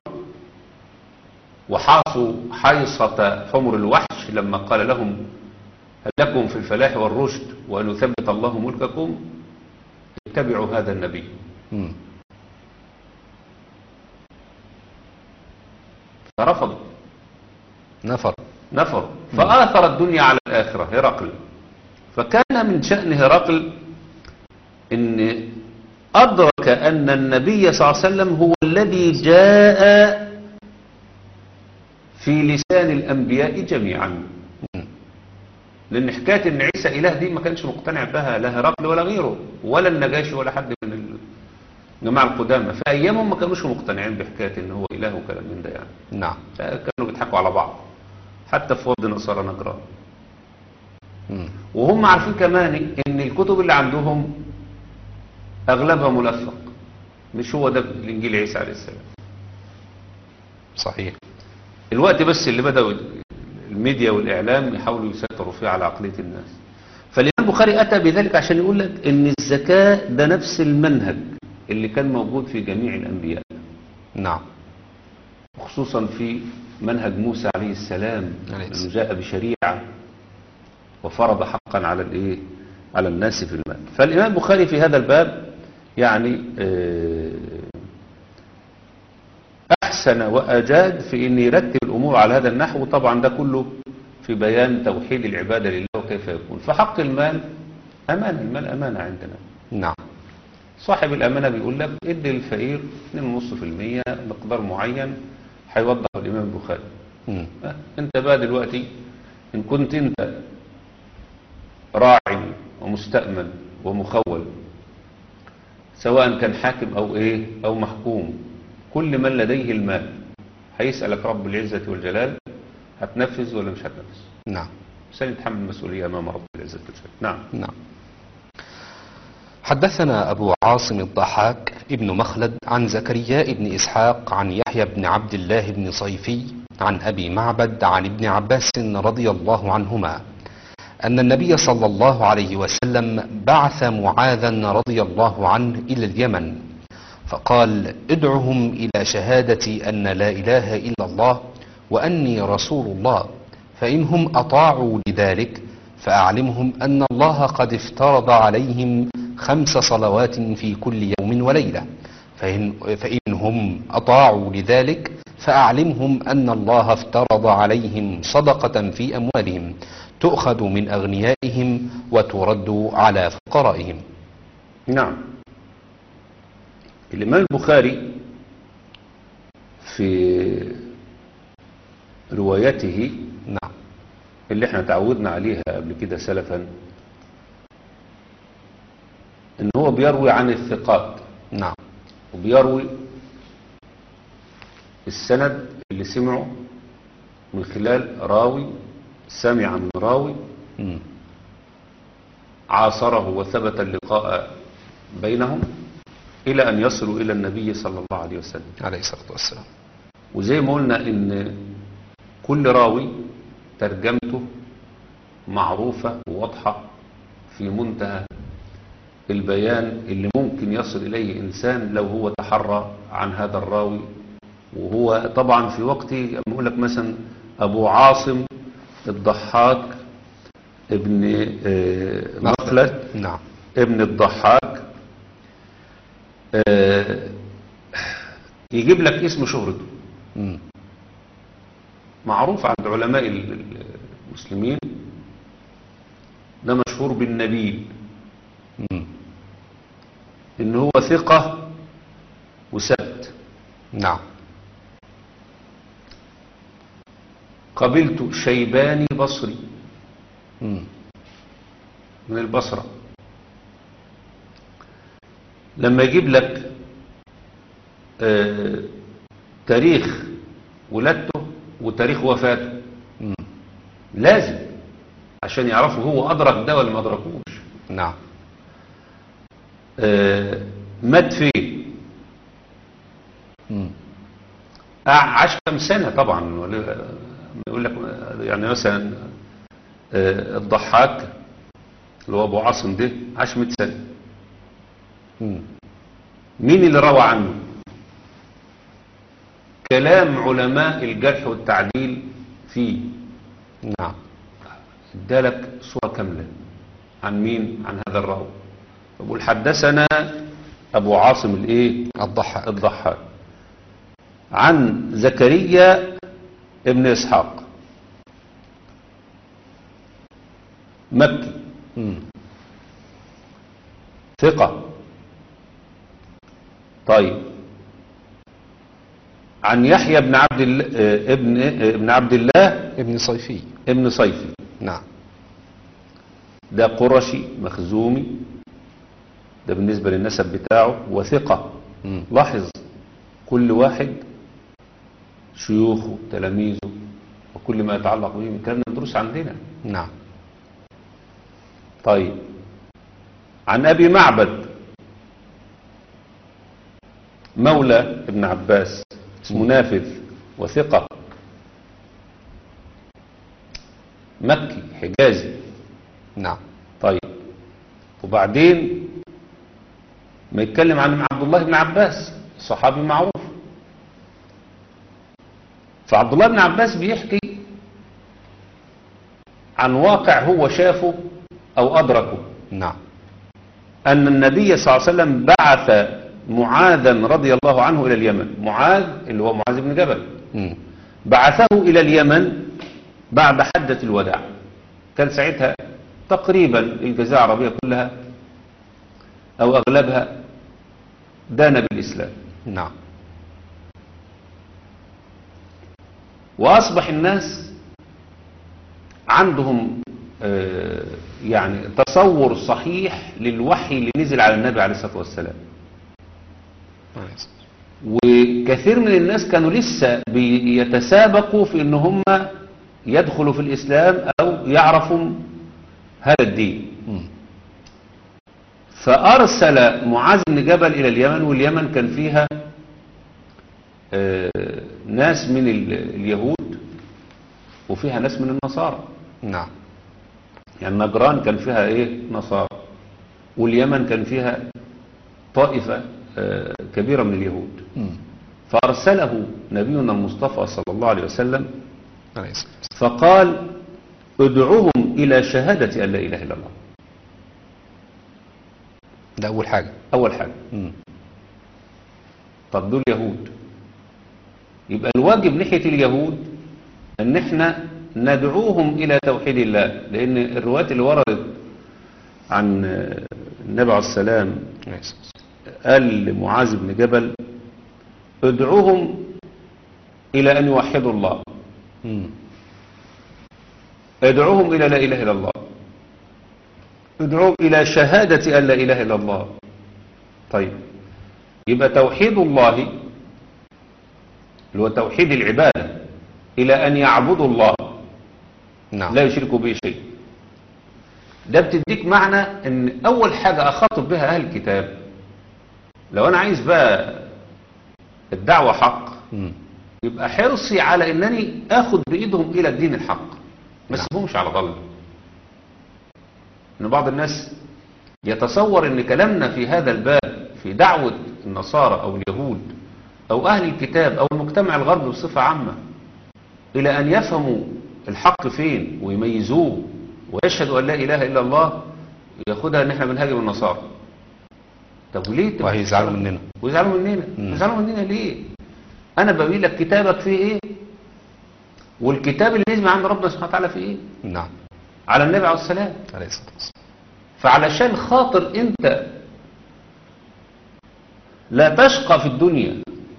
وحاصوا حيصة حمر الوحش لما قال لهم هل لكم في الفلاح والرشد وأن يثبت الله ملككم اتبعوا هذا النبي مم. فرفضوا نفر نفر فآثر الدنيا على الآخرة هرقل فكان من شأن هرقل ان أدرك أن النبي صلى الله عليه وسلم هو الذي جاء في لسان الأنبياء جميعا مم. لأن حكاية أن عيسى إله دي ما كانش مقتنع بها لا هرقل ولا غيره ولا النجاشي ولا حد من الجماعة القدامى في أيامهم ما كانوش مقتنعين بحكاية أن هو إله وكلام من ده يعني نعم كانوا بيضحكوا على بعض حتى في وفد نصارى نجران مم. وهم عارفين كمان ان الكتب اللي عندهم اغلبها ملفق مش هو ده الانجيل عيسى عليه السلام صحيح الوقت بس اللي بدأوا الميديا والاعلام يحاولوا يسيطروا فيه على عقلية الناس فالإمام البخاري أتى بذلك عشان يقول لك ان الزكاة ده نفس المنهج اللي كان موجود في جميع الأنبياء نعم خصوصا في منهج موسى عليه السلام عليه السلام. انه جاء بشريعة وفرض حقا على الايه على الناس في المال فالإمام البخاري في هذا الباب يعني آه، أحسن وأجاد في أن يرتب الأمور على هذا النحو طبعا ده كله في بيان توحيد العبادة لله وكيف يكون فحق المال أمانة المال أمانة عندنا نعم صاحب الأمانة بيقول لك ادي للفقير 2.5% مقدار معين هيوضح الإمام البخاري مم. أه، انت بقى دلوقتي ان كنت انت راعي ومستأمن ومخول سواء كان حاكم او ايه او محكوم كل من لديه المال هيسألك رب العزة والجلال هتنفذ ولا مش هتنفذ نعم سنتحمل المسؤولية امام رب العزة والجلال نعم نعم حدثنا أبو عاصم الضحاك ابن مخلد عن زكريا بن إسحاق عن يحيى بن عبد الله بن صيفي عن أبي معبد عن ابن عباس رضي الله عنهما أن النبي صلى الله عليه وسلم بعث معاذا رضي الله عنه إلى اليمن فقال ادعهم إلى شهادة أن لا إله إلا الله وأني رسول الله فإنهم أطاعوا لذلك فأعلمهم أن الله قد افترض عليهم خمس صلوات في كل يوم وليلة فإن فإنهم أطاعوا لذلك فأعلمهم أن الله افترض عليهم صدقة في أموالهم تؤخذ من أغنيائهم وترد على فقرائهم نعم الإمام البخاري في روايته نعم اللي احنا تعودنا عليها قبل كده سلفا ان هو بيروي عن الثقات نعم وبيروي السند اللي سمعه من خلال راوي سمع من راوي مم. عاصره وثبت اللقاء بينهم إلى أن يصلوا إلى النبي صلى الله عليه وسلم عليه الصلاة والسلام وزي ما قلنا إن كل راوي ترجمته معروفة وواضحة في منتهى البيان اللي ممكن يصل إليه إنسان لو هو تحرى عن هذا الراوي وهو طبعا في وقت لما أقول لك مثلا أبو عاصم الضحاك ابن آه، مخلد نعم ابن الضحاك آه، يجيب لك اسم شهرته مم. معروف عند علماء ال- ال- المسلمين ده مشهور بالنبيل مم. ان هو ثقة وثبت نعم قبلت شيباني بصري مم. من البصرة لما يجيب لك آه، تاريخ ولادته وتاريخ وفاته مم. لازم عشان يعرفوا هو أدرك ده ولا ما أدركوش نعم آه، مات فين مم. عاش كم سنة طبعا ولا- يقول لك يعني مثلا آه، الضحاك اللي هو أبو عاصم ده عاش 100 سنة مم. مين اللي روى عنه كلام علماء الجرح والتعديل فيه نعم ادالك صورة كاملة عن مين عن هذا الراوي بقول حدثنا أبو عاصم الإيه الضحاك الضحاك عن زكريا ابن إسحاق مكي مم. ثقة طيب عن يحيى بن عبد الله ابن ابن عبد الله ابن صيفي ابن صيفي نعم ده قرشي مخزومي ده بالنسبة للنسب بتاعه وثقة مم. لاحظ كل واحد شيوخه تلاميذه وكل ما يتعلق به من كلام الدروس عندنا نعم طيب عن أبي معبد مولى ابن عباس اسمه نافذ وثقة مكي حجازي نعم طيب وبعدين ما يتكلم عن عبد الله بن عباس صحابي معروف فعبد الله بن عباس بيحكي عن واقع هو شافه أو أدركه نعم أن النبي صلى الله عليه وسلم بعث معاذا رضي الله عنه إلى اليمن معاذ اللي هو معاذ بن جبل مم. بعثه إلى اليمن بعد حجة الوداع كان ساعتها تقريبا الجزيرة العربية كلها أو أغلبها دان بالإسلام نعم وأصبح الناس عندهم آه، يعني تصور صحيح للوحي اللي نزل على النبي عليه الصلاة والسلام كويس. وكثير من الناس كانوا لسه بيتسابقوا في ان هم يدخلوا في الإسلام أو يعرفوا هذا الدين مم. فأرسل معاذ بن جبل إلى اليمن واليمن كان فيها آه، ناس من ال- اليهود وفيها ناس من النصارى نعم يعني نجران كان فيها ايه نصارى واليمن كان فيها طائفة آه، كبيرة من اليهود مم. فأرسله نبينا المصطفى صلى الله عليه وسلم عليه الصلاة والسلام. فقال ادعوهم إلى شهادة أن لا إله إلا الله ده أول حاجة أول حاجة مم. طب دول يهود يبقى الواجب ناحية اليهود ان احنا ندعوهم الى توحيد الله لان الروايات اللي وردت عن آه، النبي عليه السلام عليه الصلاة والسلام. قال لمعاذ بن جبل ادعوهم الى ان يوحدوا الله مم. ادعوهم الى لا اله الا الله ادعوهم الى شهادة ان لا اله الا الله طيب يبقى توحيد الله اللي هو توحيد العبادة الى ان يعبدوا الله نعم لا يشركوا به شيء ده بتديك معنى ان اول حاجة اخاطب بها اهل الكتاب لو انا عايز بقى الدعوة حق مم. يبقى حرصي على انني اخد بايدهم الى الدين الحق ما نعم. اسيبهمش على ضل ان بعض الناس يتصور ان كلامنا في هذا الباب في دعوة النصارى او اليهود او اهل الكتاب او المجتمع الغربي بصفة عامة الى ان يفهموا الحق فين ويميزوه ويشهدوا ان لا اله الا الله ياخدها ان احنا بنهاجم النصارى طب وليه تبقى وهيزعلوا بتشتغل؟ مننا. ويزعلوا مننا مم. يزعلوا مننا ليه انا بقول لك كتابك فيه ايه والكتاب اللي نزل عند ربنا سبحانه وتعالى فيه ايه نعم على النبي عليه السلام عليه الصلاة والسلام. فعلشان خاطر انت لا تشقى في الدنيا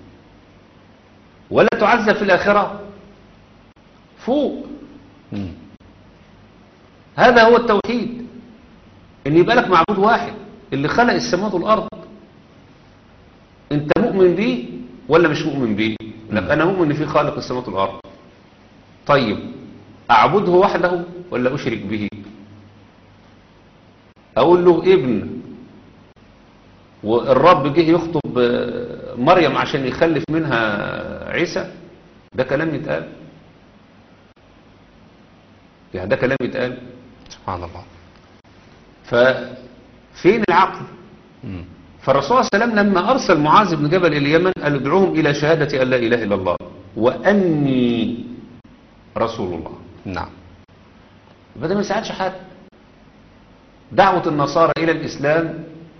ولا تعذب في الآخرة فوق مم. هذا هو التوحيد ان يبقى لك معبود واحد اللي خلق السماوات والارض انت مؤمن بيه ولا مش مؤمن بيه لك انا مؤمن ان في خالق السماوات والارض طيب اعبده وحده ولا اشرك به اقول له ابن والرب جه يخطب آه، مريم عشان يخلف منها عيسى ده كلام يتقال يعني ده كلام يتقال سبحان الله ففين العقل مم. فالرسول صلى الله عليه وسلم لما أرسل معاذ بن جبل إلى اليمن قال ادعوهم إلى شهادة أن لا إله إلا الله وأني رسول الله نعم يبقى ده ما يساعدش حد دعوة النصارى إلى الإسلام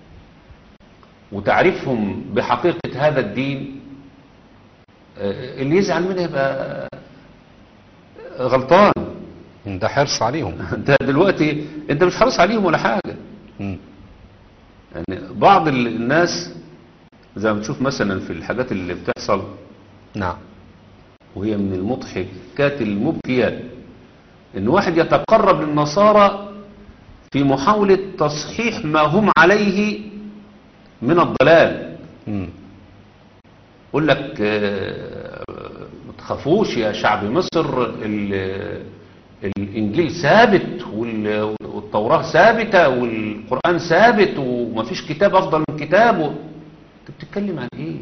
وتعريفهم بحقيقة هذا الدين آه، اللي يزعل منها يبقى غلطان ده حرص عليهم انت دلوقتي انت مش حريص عليهم ولا حاجة مم. يعني بعض ال- الناس زي ما بتشوف مثلا في الحاجات اللي بتحصل نعم وهي من المضحكات المبكيات ان واحد يتقرب للنصارى في محاولة تصحيح ما هم عليه من الضلال مم. يقول لك آه، ما تخافوش يا شعب مصر ال- الانجيل ثابت وال- والتوراة ثابتة والقرآن ثابت ومفيش كتاب افضل من كتابه انت بتتكلم عن ايه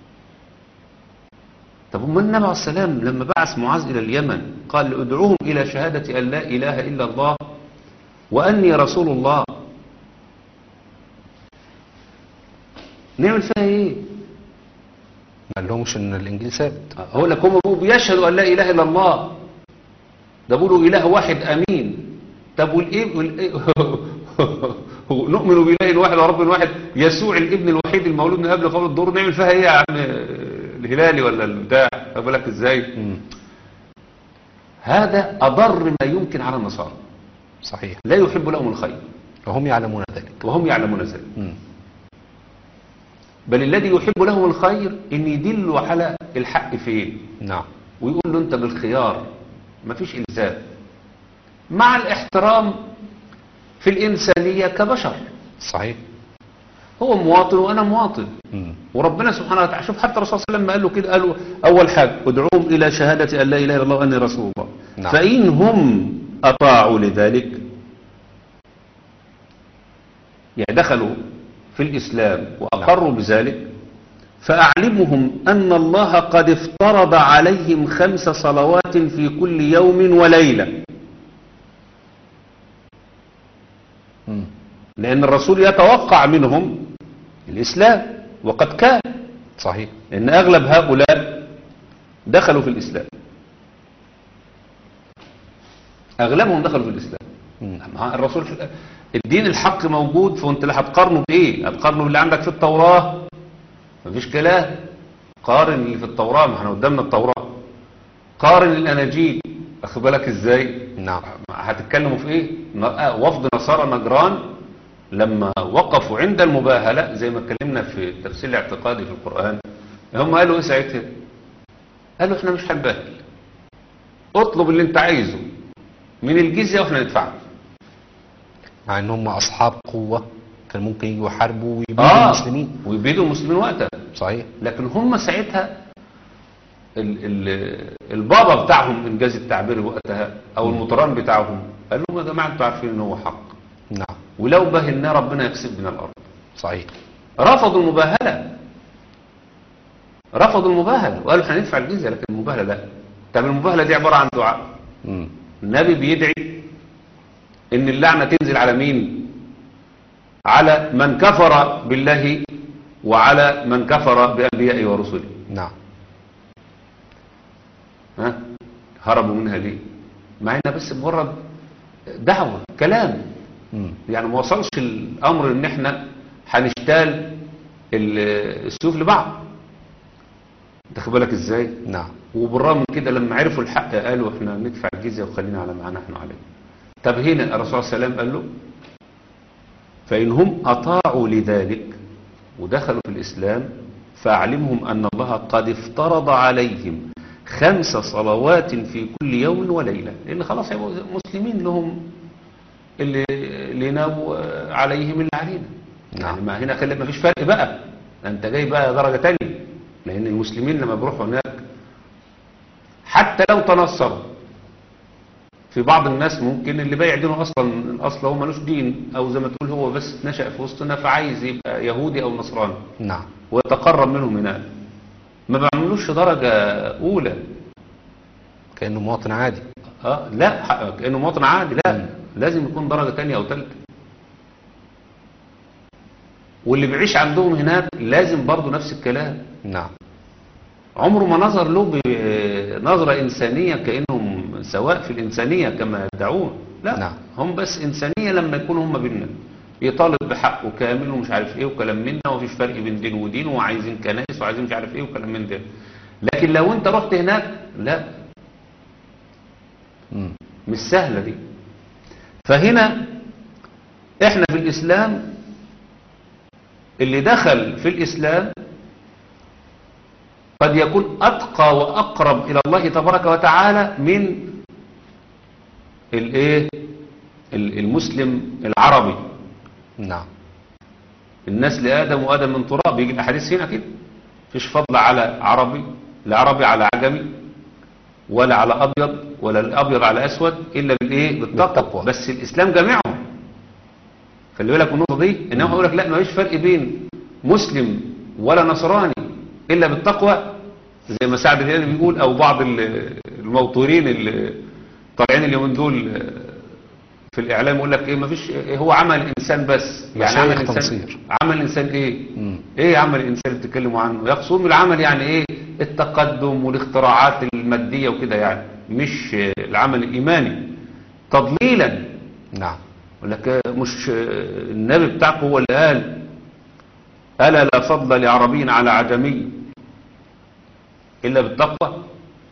طب أما النبي عليه السلام لما بعث معاذ إلى اليمن قال ادعوهم إلى شهادة أن لا إله إلا الله وأني رسول الله نعمل فيها إيه ما لهمش ان الانجيل ثابت هو لك هم بيشهدوا أن لا إله إلا الله ده بيقولوا إله واحد أمين طب والإيه والإيه نؤمن بإله واحد ورب واحد يسوع الابن الوحيد المولود من قبل قبل الدور نعمل فيها إيه يا عم الهلالي ولا البتاع خد بالك إزاي مم. هذا أضر ما يمكن على النصارى صحيح لا يحب لهم الخير وهم يعلمون ذلك وهم يعلمون ذلك مم. بل الذي يحب لهم الخير ان يدلوا على الحق فين نعم ويقول له انت بالخيار مفيش الزام مع الاحترام في الانسانيه كبشر صحيح هو مواطن وانا مواطن مم. وربنا سبحانه وتعالى شوف حتى الرسول صلى الله عليه وسلم قال له كده قال له اول حاجه ادعوهم الى شهاده ان لا اله الا الله واني رسول الله نعم. فان هم اطاعوا لذلك يعني دخلوا في الاسلام واقروا بذلك فاعلمهم ان الله قد افترض عليهم خمس صلوات في كل يوم وليله مم. لان الرسول يتوقع منهم الاسلام وقد كان صحيح ان اغلب هؤلاء دخلوا في الاسلام اغلبهم دخلوا في الاسلام مم. مع الرسول في الدين الحق موجود فانت اللي هتقارنه بايه هتقارنه باللي عندك في التوراة مفيش كلام قارن اللي في التوراة ما احنا قدامنا التوراة قارن الاناجيل اخد بالك ازاي نعم هتتكلموا في ايه ن- آه، وفد نصارى نجران لما وقفوا عند المباهلة زي ما اتكلمنا في التفسير الاعتقادي في القرآن هم قالوا ايه ساعتها قالوا احنا مش هنباهل اطلب اللي انت عايزه من الجزية واحنا ندفعه مع ان هم اصحاب قوة كان ممكن يجوا يحاربوا ويبيدوا اه المسلمين ويبيدوا المسلمين وقتها صحيح لكن هم ساعتها ال ال البابا بتاعهم انجاز التعبير وقتها او المطران بتاعهم قال لهم يا جماعه انتوا عارفين ان هو حق نعم ولو باهلناه ربنا يكسب من الارض صحيح رفضوا المباهله رفضوا المباهله وقالوا احنا هندفع الجزيه لكن المباهله لا طب المباهله دي عباره عن دعاء مم. النبي بيدعي ان اللعنه تنزل على مين على من كفر بالله وعلى من كفر بانبيائه ورسله نعم ها هربوا منها ليه مع انها بس مجرد دعوه كلام مم. يعني ما وصلش الامر ان احنا هنشتال ال- السيوف لبعض تاخد بالك ازاي نعم وبالرغم من كده لما عرفوا الحق قالوا احنا ندفع الجزيه وخلينا على ما نحن عليه طب هنا الرسول صلى الله عليه وسلم قال له فإن هم أطاعوا لذلك ودخلوا في الإسلام فأعلمهم أن الله قد افترض عليهم خمس صلوات في كل يوم وليلة لأن خلاص هيبقوا مسلمين لهم اللي لنا عليهم اللي علينا نعم. يعني ما هنا خلي ما فيش فرق بقى ده انت جاي بقى درجة تانية لأن المسلمين لما بيروحوا هناك حتى لو تنصروا في بعض الناس ممكن اللي بايع دينه اصلا اصلا هو ملوش دين او زي ما تقول هو بس نشأ في وسطنا فعايز يبقى يهودي او نصراني نعم ويتقرب منهم هناك ما بعملوش درجة اولى كأنه مواطن عادي اه لا ح- كانه مواطن عادي لا مم. لازم يكون درجة تانية او تالتة واللي بيعيش عندهم هناك لازم برضه نفس الكلام نعم عمره ما نظر له بنظرة إنسانية كأنهم سواء في الإنسانية كما يدعون لا نعم. هم بس إنسانية لما يكونوا هم بيننا يطالب بحقه كامل ومش عارف ايه وكلام منا ومفيش فرق بين دين ودين وعايزين كنائس وعايزين مش عارف ايه وكلام من ده لكن لو انت رحت هناك لا مم. مش سهلة دي فهنا احنا في الإسلام اللي دخل في الإسلام قد يكون أتقى وأقرب إلى الله تبارك وتعالى من الايه ال- المسلم العربي نعم الناس لآدم وآدم من تراب يجي الأحاديث هنا كده فيش فضل على عربي لا عربي على عجمي ولا على أبيض ولا الأبيض على أسود إلا بالإيه بالتقوى بالتقوى. بس الإسلام جميعهم خلي بالك من النقطة دي إنما يقول لك لا ما فيش فرق بين مسلم ولا نصراني إلا بالتقوى زي ما سعد الهلالي بيقول أو بعض ال- الموطورين اللي طالعين اليومين دول في الإعلام يقول لك إيه ما فيش هو عمل الإنسان بس يعني عمل مشايخ الإنسان تنصير. عمل الإنسان إيه مم. ايه عمل الانسان اللي بتتكلموا عنه يقصدون بالعمل يعني ايه التقدم والاختراعات المادية وكده يعني مش آه، العمل الإيماني تضليلا نعم يقول لك آه، مش آه، النبي بتاعكم هو اللي قال ألا لا فضل لعربي على عجمي إلا بالتقوى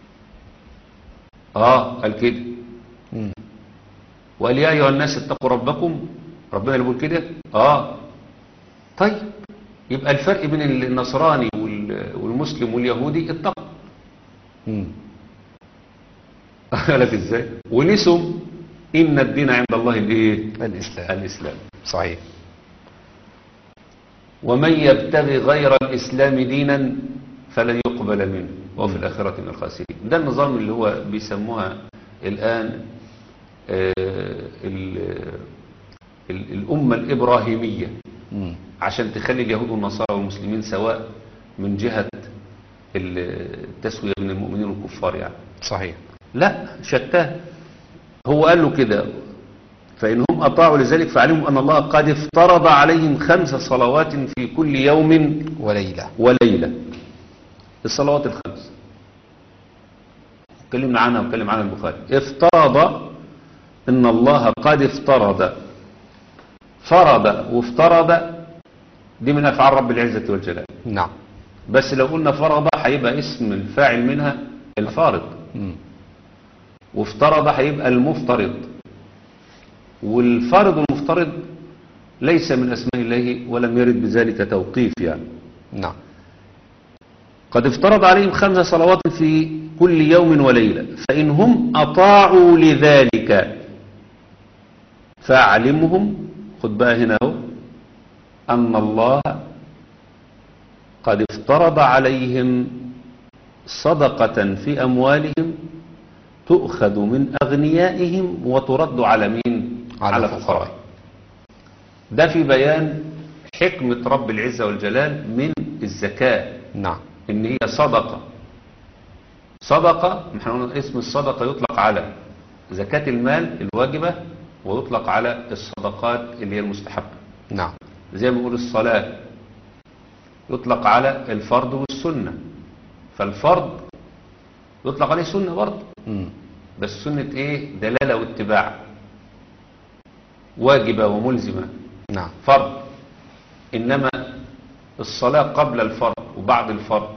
آه قال كده مم. وقال يا أيها الناس اتقوا ربكم ربنا اللي بيقول كده آه طيب يبقى الفرق بين النصراني وال- والمسلم واليهودي التقوى مم. قالك ازاي ونسوا إن الدين عند الله الايه الإسلام الإسلام صحيح ومن يبتغي غير الإسلام دينا فلن يقبل منه وفي الآخرة من الخاسرين ده النظام اللي هو بيسموها الآن آه، ال- ال- الأمة الإبراهيمية مم. عشان تخلي اليهود والنصارى والمسلمين سواء من جهة التسوية بين المؤمنين والكفار يعني صحيح لا شتاه هو قال له كده فإن هم أطاعوا لذلك فعلموا أن الله قد افترض عليهم خمس صلوات في كل يوم وليلة وليلة الصلوات الخمس اتكلمنا عنها واتكلم عنها البخاري افترض ان الله قد افترض فرض وافترض دي من افعال رب العزة والجلال نعم بس لو قلنا فرض هيبقى اسم الفاعل منها الفارض مم. وافترض هيبقى المفترض والفارض والمفترض ليس من اسماء الله ولم يرد بذلك توقيف يعني نعم قد افترض عليهم خمس صلوات في كل يوم وليلة فإن هم أطاعوا لذلك فأعلمهم خد بقى هنا اهو أن الله قد افترض عليهم صدقة في أموالهم تؤخذ من أغنيائهم وترد على مين؟ على على الفقراء. فقراء ده في بيان حكمة رب العزة والجلال من الزكاة نعم ان هي صدقة صدقة احنا قلنا اسم الصدقة يطلق على زكاة المال الواجبة ويطلق على الصدقات اللي هي المستحبة نعم زي ما بنقول الصلاة يطلق على الفرض والسنة فالفرض يطلق عليه سنة برضه مم. بس سنة ايه دلالة واتباع واجبة وملزمة نعم فرض إنما الصلاة قبل الفرض وبعد الفرض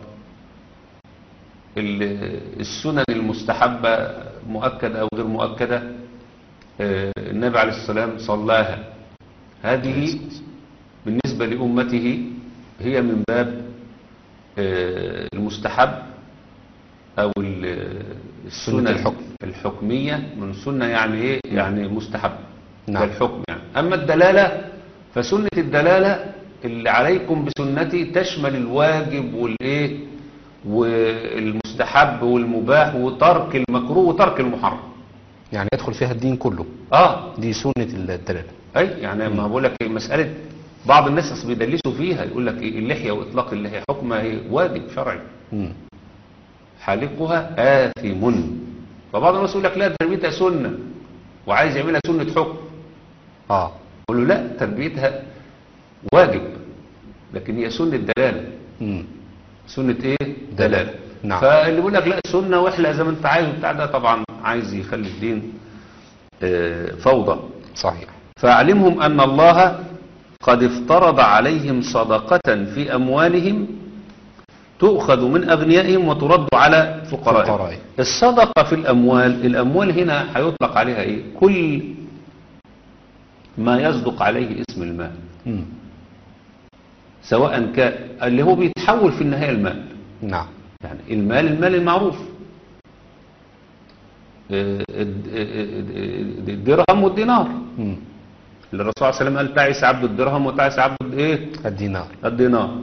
ال- السنن المستحبة مؤكدة أو غير مؤكدة آه، النبي عليه السلام صلاها هذه بالنسبة لأمته هي من باب آه، المستحب أو ال- السنة الحكم. الحكمية من سنة يعني إيه يعني مستحب نعم. ده الحكم يعني أما الدلالة فسنة الدلالة اللي عليكم بسنتي تشمل الواجب والإيه والمستحب والمباح وترك المكروه وترك المحرم يعني يدخل فيها الدين كله آه دي سنة الدلالة أي يعني ما بقول لك مسألة بعض الناس أصل بيدلسوا فيها يقول لك إيه اللحية وإطلاق اللحية حكمها إيه واجب شرعي مم. حالقها آثم فبعض الناس يقول لك لا تربيتها سنة وعايز يعملها سنة حكم اه يقول له لا تربيتها واجب لكن هي سنة دلالة مم. سنة ايه دلالة. دلالة نعم. فاللي يقول لك لا سنة واحلق زي ما انت عايز وبتاع ده طبعا عايز يخلي الدين آه، فوضى صحيح فاعلمهم أن الله قد افترض عليهم صدقة في أموالهم تؤخذ من أغنيائهم وترد على فقرائهم فقرائهم. الصدقة في الأموال الأموال هنا هيطلق عليها إيه كل ما يصدق عليه اسم المال مم. سواء كان اللي هو بيتحول في النهاية المال نعم يعني المال المال المعروف آه، الد- الد- الدرهم والدينار مم. اللي الرسول صلى الله عليه وسلم قال تعس عبد الدرهم وتعس عبد ايه الدينار الدينار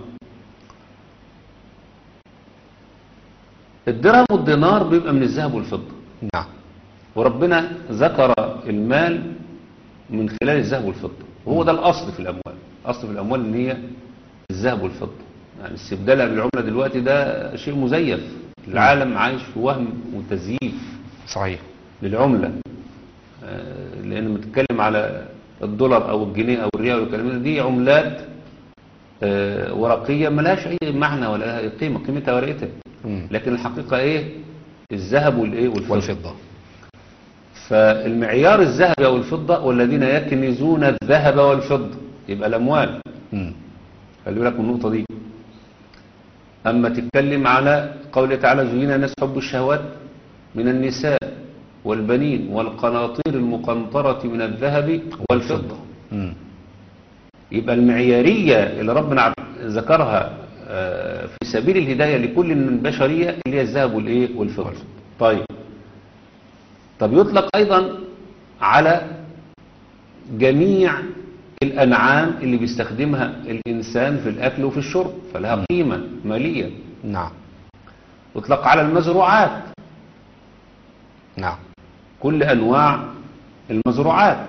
الدرهم والدينار بيبقى من الذهب والفضة نعم وربنا ذكر المال من خلال الذهب والفضة وهو ده الأصل في الأموال الأصل في الأموال إن هي الذهب والفضة يعني استبدالها بالعملة دلوقتي ده شيء مزيف العالم عايش في وهم وتزييف صحيح للعملة آه، لأن بتتكلم على الدولار أو الجنيه أو الريال والكلام ده دي عملات آه، ورقية ملهاش أي معنى ولا لها أي قيمة قيمتها ورقتها مم. لكن الحقيقة إيه الذهب والايه والفضة, والفضة فالمعيار الذهب او الفضة والذين يكنزون الذهب والفضة يبقى الاموال مم. خلي بالك من النقطة دي أما تتكلم على قوله تعالى زين الناس حب الشهوات من النساء والبنين والقناطير المقنطرة من الذهب والفضة مم. يبقى المعيارية اللي ربنا عب- ذكرها آه، في سبيل الهداية لكل من البشرية اللي هي الذهب والإيه والفضة طيب طب يطلق أيضا على جميع الأنعام اللي بيستخدمها الإنسان في الأكل وفي الشرب فلها قيمة مالية نعم يطلق على المزروعات نعم كل أنواع المزروعات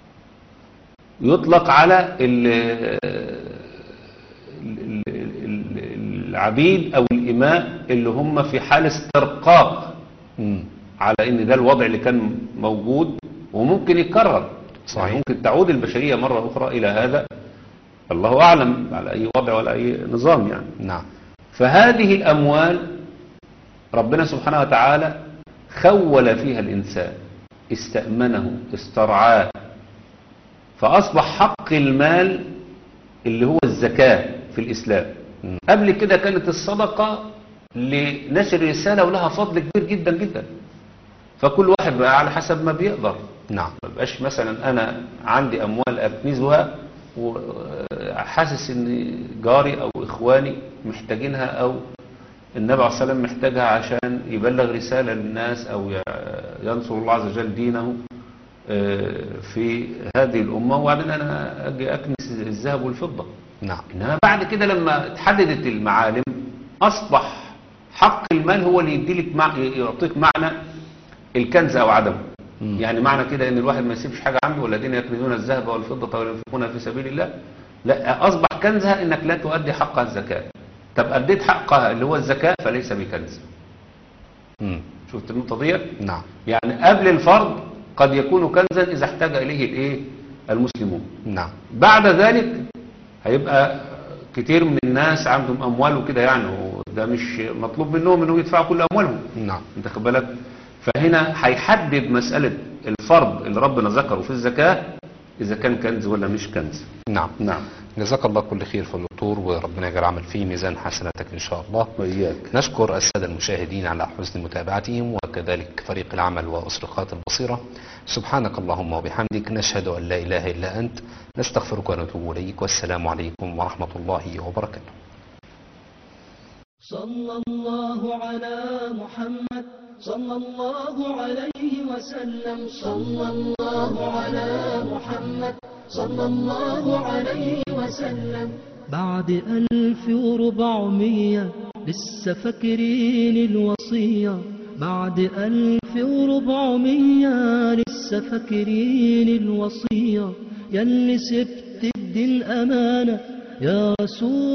يطلق على ال- ال- ال- العبيد أو الإماء اللي هم في حال استرقاق مم. على ان ده الوضع اللي كان موجود وممكن يتكرر صحيح. يعني ممكن تعود البشرية مرة أخرى إلى هذا الله أعلم على أي وضع ولا أي نظام يعني نعم فهذه الأموال ربنا سبحانه وتعالى خول فيها الإنسان استأمنه استرعاه فأصبح حق المال اللي هو الزكاة في الإسلام مم. قبل كده كانت الصدقة لنشر رسالة ولها فضل كبير جدا جدا فكل واحد بقى على حسب ما بيقدر نعم ما بقاش مثلا انا عندي اموال اكنزها وحاسس ان جاري او اخواني محتاجينها او النبي عليه الصلاه والسلام محتاجها عشان يبلغ رساله للناس او ي- ينصر الله عز وجل دينه آه، في هذه الامه وبعدين انا اجي اكنس الذهب والفضه نعم انما بعد كده لما اتحددت المعالم اصبح حق المال هو اللي يديلك مع يعطيك معنى الكنز او عدمه مم. يعني معنى كده ان الواحد ما يسيبش حاجه عنده والذين يكنزون الذهب والفضه ولا ينفقونها في سبيل الله لا اصبح كنزها انك لا تؤدي حقها الزكاه طب اديت حقها اللي هو الزكاه فليس بكنز مم. شفت النقطه ديت نعم يعني قبل الفرض قد يكون كنزا اذا احتاج اليه الايه المسلمون نعم بعد ذلك هيبقى كتير من الناس عندهم اموال وكده يعني وده مش مطلوب منهم انهم يدفعوا كل اموالهم نعم انت خد بالك فهنا هيحدد مسألة الفرض اللي ربنا ذكره في الزكاة اذا كان كنز ولا مش كنز نعم نعم جزاك الله كل خير في الدكتور وربنا يجعل عمل فيه ميزان حسناتك إن شاء الله وإياك نشكر السادة المشاهدين على حسن متابعتهم وكذلك فريق العمل وأسرقات البصيرة سبحانك اللهم وبحمدك نشهد أن لا إله إلا أنت نستغفرك ونتوب إليك والسلام عليكم ورحمة الله وبركاته صلى الله على محمد صلى الله عليه وسلم صلى الله على محمد صلى الله عليه وسلم بعد ألف وربعمية لسه فاكرين الوصية بعد ألف وربعمية لسه فاكرين الوصية يلي سبت الدين أمانة يا رسول